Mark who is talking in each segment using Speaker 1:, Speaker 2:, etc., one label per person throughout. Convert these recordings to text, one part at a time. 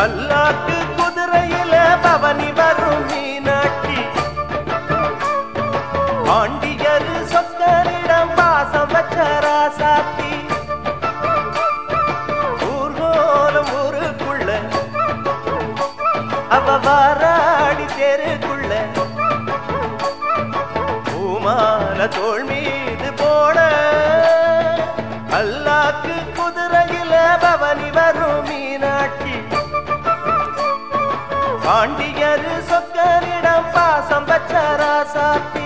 Speaker 1: பல்லாக்கு குதிரையில பவனி வரும் மீனாட்சி பாண்டியரு சொக்கரிடம் பாசம் வச்ச ராசாத்தி ஊர்கோலம் ஊருக்குள்ள அவ வாராடி தெருக்குள்ள பூமால தோள் மீது போட அல்லாக்கு குதிரையில பவனி வரும் மீனாட்சி பாண்டியரு சொக்கரிடம் பாசம் வச்ச ராசாத்தி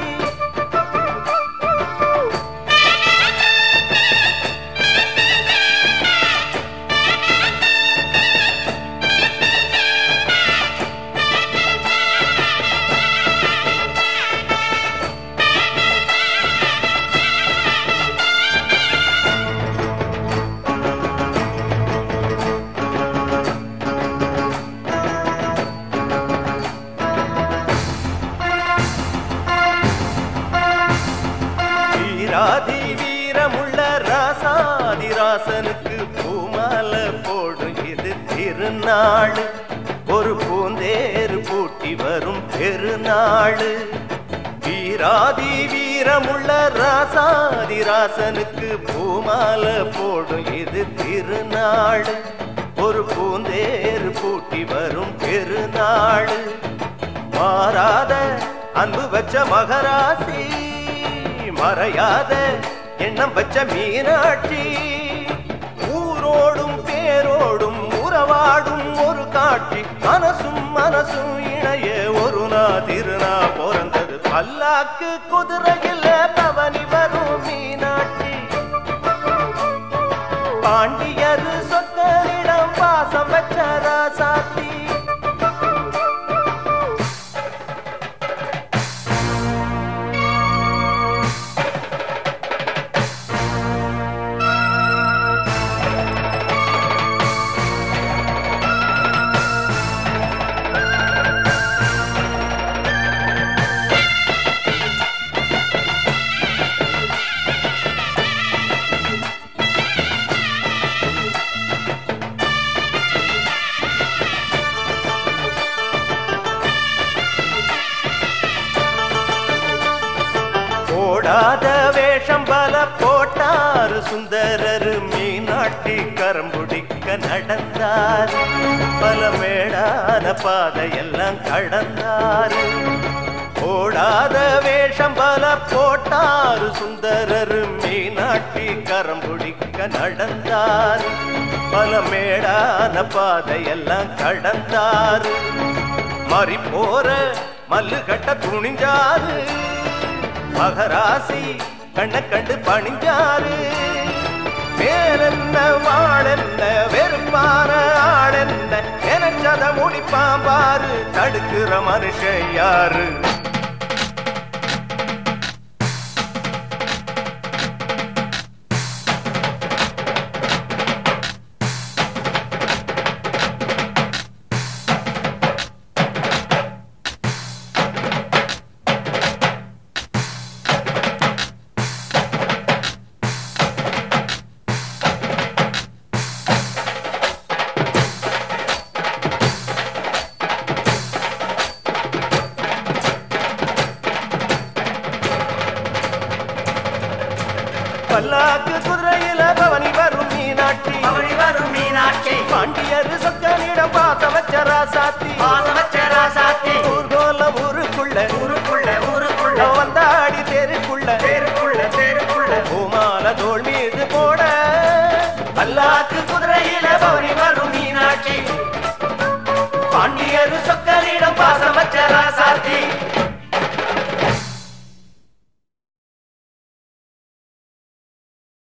Speaker 1: வீராதி வீரமுள்ள ராசாதி ராசனுக்கு பூமால போடும் இது திருநாள் ஒரு பூந்தேறு பூட்டி வரும் பெருநாள் வீராதி வீரமுள்ள ராசாதி ராசனுக்கு பூமால போடும் இது திருநாள் ஒரு பூந்தேறு பூட்டி வரும் பெருநாள் மாறாத அன்பு வச்ச மகராசி மறையாத எண்ணம் வச்ச மீனாட்சி ஊரோடும் பேரோடும் உறவாடும் ஒரு காட்சி மனசும் மனசும் இணைய ஒரு நா திருநா பிறந்தது பல்லாக்கு குதிரையில் பவனி வரும் மீனாட்சி பாண்டியர் சொக்கரிடம் பாசம் வச்ச ராசாத்தி போடாத வேஷம் பல போட்டாரு சுந்தரரு மீனாட்டி கரம்புடிக்க நடந்தார் பல மேடான பாதையெல்லாம் கடந்தாரு போடாத வேஷம் பல போட்டாரு சுந்தரரு மீனாட்டி கரம்புடிக்க நடந்தார் பல மேடான பாதையெல்லாம் கடந்தாரு மறி போற மல்லு கட்ட துணிஞ்சாரு மகராசி கண்ண கண்டு பணிஞ்சாரு வேறென்ன வாழென்ன வெறுப்பான ஆளென்ன நினைச்சத முடிப்பான் பாரு தடுக்கிற மனுஷன் யாரு